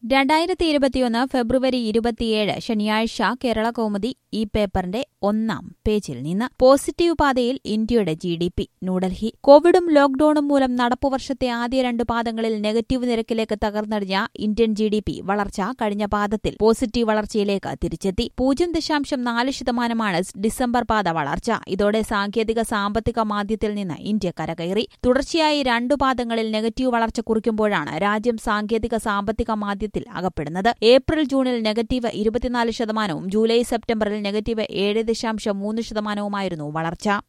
രണ്ടായിരത്തി ഇരുപത്തിയൊന്ന് ഫെബ്രുവരി ഇരുപത്തിയേഴ് ശനിയാഴ്ച കേരള കൗമുദി ഈ പേപ്പറിന്റെ ഒന്നാം പേജിൽ നിന്ന് പോസിറ്റീവ് പാതയിൽ ഇന്ത്യയുടെ ജി ഡി പി ന്യൂഡൽഹി കോവിഡും ലോക്ഡൌണും മൂലം നടപ്പുവർഷത്തെ ആദ്യ രണ്ട് പാദങ്ങളിൽ നെഗറ്റീവ് നിരക്കിലേക്ക് തകർന്നടിഞ്ഞ ഇന്ത്യൻ ജി ഡി പി വളർച്ച കഴിഞ്ഞ പാദത്തിൽ പോസിറ്റീവ് വളർച്ചയിലേക്ക് തിരിച്ചെത്തി പൂജ്യം ദശാംശം നാല് ശതമാനമാണ് ഡിസംബർ പാത വളർച്ച ഇതോടെ സാങ്കേതിക സാമ്പത്തിക മാന്ദ്യത്തിൽ നിന്ന് ഇന്ത്യ കരകയറി തുടർച്ചയായി രണ്ടു പാദങ്ങളിൽ നെഗറ്റീവ് വളർച്ച കുറിക്കുമ്പോഴാണ് രാജ്യം സാങ്കേതിക സാമ്പത്തിക മാന്ദ്യത്തിൽ അകപ്പെടുന്നത് ഏപ്രിൽ ജൂണിൽ നെഗറ്റീവ് ഇരുപത്തിനാല് ശതമാനവും ജൂലൈ സെപ്റ്റംബറിൽ നെഗറ്റീവ് ഏഴ് ദശാംശം മൂന്ന് ശതമാനവുമായിരുന്നു വളർച്ച